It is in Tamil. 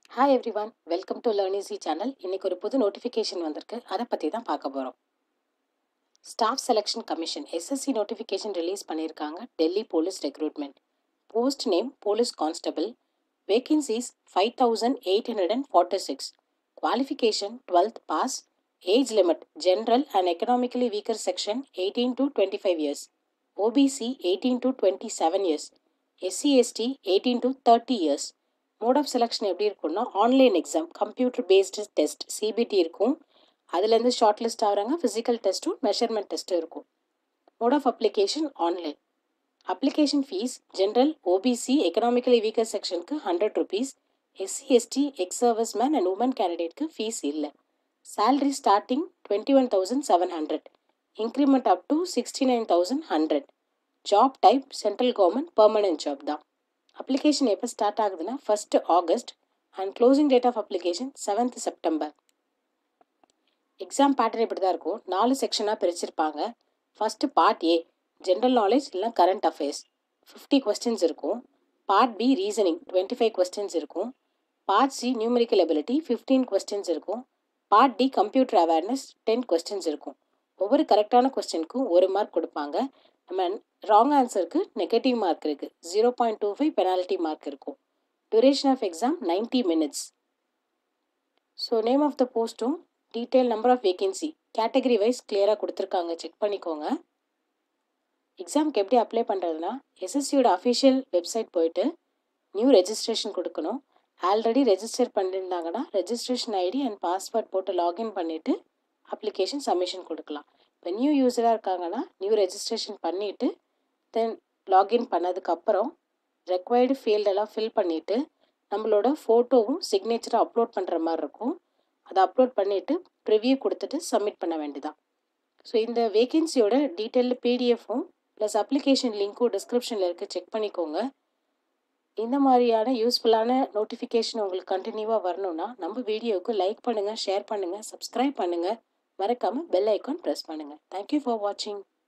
hi everyone welcome to learn easy channel இன்னைக்கு ஒரு புது நோட்டிஃபிகேஷன் வந்திருக்கு அதை பற்றி தான் பார்க்க போகிறோம் staff selection commission SSC notification release பண்ணியிருக்காங்க Delhi police recruitment post name police constable vacancies five thousand eight hundred and forty six qualification twelfth pass age limit general and economically weaker section eighteen to twenty five years OBC eighteen to twenty seven years SC ST eighteen to thirty years mode of selection எப்படி இருக்கும்னா online exam computer based test CBT இருக்கும் அதுலேருந்து ஷார்ட் லிஸ்ட் ஆகிறாங்க ஃபிசிக்கல் டெஸ்ட்டும் மெஷர்மெண்ட் டெஸ்ட்டும் இருக்கும் mode of application online application fee general OBC economically weaker செக்ஷனுக்கு hundred rupees SC ST ex service man and woman கேண்டிடேட்க்கு ஃபீஸ் இல்லை salary starting twenty one thousand seven hundred increment up to sixty nine thousand hundred job type central government permanent job தான் அப்ளிகேஷன் எப்போ ஸ்டார்ட் ஆகுதுன்னா first August and closing date of application seventh September exam pattern இப்படி தான் இருக்கும் நாலு செக்ஷனாக பிரிச்சிருப்பாங்க first part A general knowledge இல்லை கரண்ட் அஃபேர்ஸ் ஃபிஃப்டி கொஸ்டின்ஸ் இருக்கும் part B reasoning twenty five questions இருக்கும் part C numerical ability fifteen questions இருக்கும் part D computer awareness ten questions இருக்கும் ஒவ்வொரு கரெக்டான கொஸ்டினுக்கும் ஒரு மார்க் கொடுப்பாங்க நம்ம ராங் ஆன்சருக்கு நெகட்டிவ் மார்க் இருக்குது zero point two five penalty mark இருக்கும் duration of exam ninety minutes so name of the போஸ்ட்டும் detail number of vacancy category wise கிளியராக கொடுத்துருக்காங்க செக் பண்ணிக்கோங்க எக்ஸாம்க்கு எப்படி அப்ளை பண்ணுறதுனா எஸ்எஸ்சியோட அஃபிஷியல் வெப்சைட் போயிட்டு நியூ ரெஜிஸ்ட்ரேஷன் கொடுக்கணும் ஆல்ரெடி ரெஜிஸ்டர் பண்ணியிருந்தாங்கன்னா ரெஜிஸ்ட்ரேஷன் ஐடி அண்ட் பாஸ்வேர்ட் போட்டு லாகின் பண்ணிவிட்டு அப்ளிகேஷன் சப்மிஷன் கொடுக்கலாம் இப்போ நியூ யூஸராக இருக்காங்கன்னா நியூ ரெஜிஸ்ட்ரேஷன் பண்ணிவிட்டு தென் லாகின் பண்ணதுக்கப்புறம் ரெக்வயர்டு ஃபீல்டெல்லாம் ஃபில் பண்ணிவிட்டு நம்மளோட ஃபோட்டோவும் சிக்னேச்சரும் அப்லோட் பண்ணுற மாதிரி இருக்கும் அதை அப்லோட் பண்ணிவிட்டு ப்ரிவ்யூ கொடுத்துட்டு சப்மிட் பண்ண வேண்டியதான் ஸோ இந்த வேகன்சியோட டீட்டெயில்டு பிடிஎஃப்பும் ப்ளஸ் அப்ளிகேஷன் லிங்க்கும் டிஸ்கிரிப்ஷனில் இருக்குது செக் பண்ணிக்கோங்க இந்த மாதிரியான யூஸ்ஃபுல்லான நோட்டிஃபிகேஷன் உங்களுக்கு கண்டினியூவாக வரணும்னா நம்ம வீடியோவுக்கு லைக் பண்ணுங்கள் ஷேர் பண்ணுங்கள் சப்ஸ்கிரைப் பண்ணுங்கள் மறக்காமல் பெல் ஐக்கான் ப்ரெஸ் பண்ணுங்கள் தேங்க்யூ ஃபார் வாட்சிங்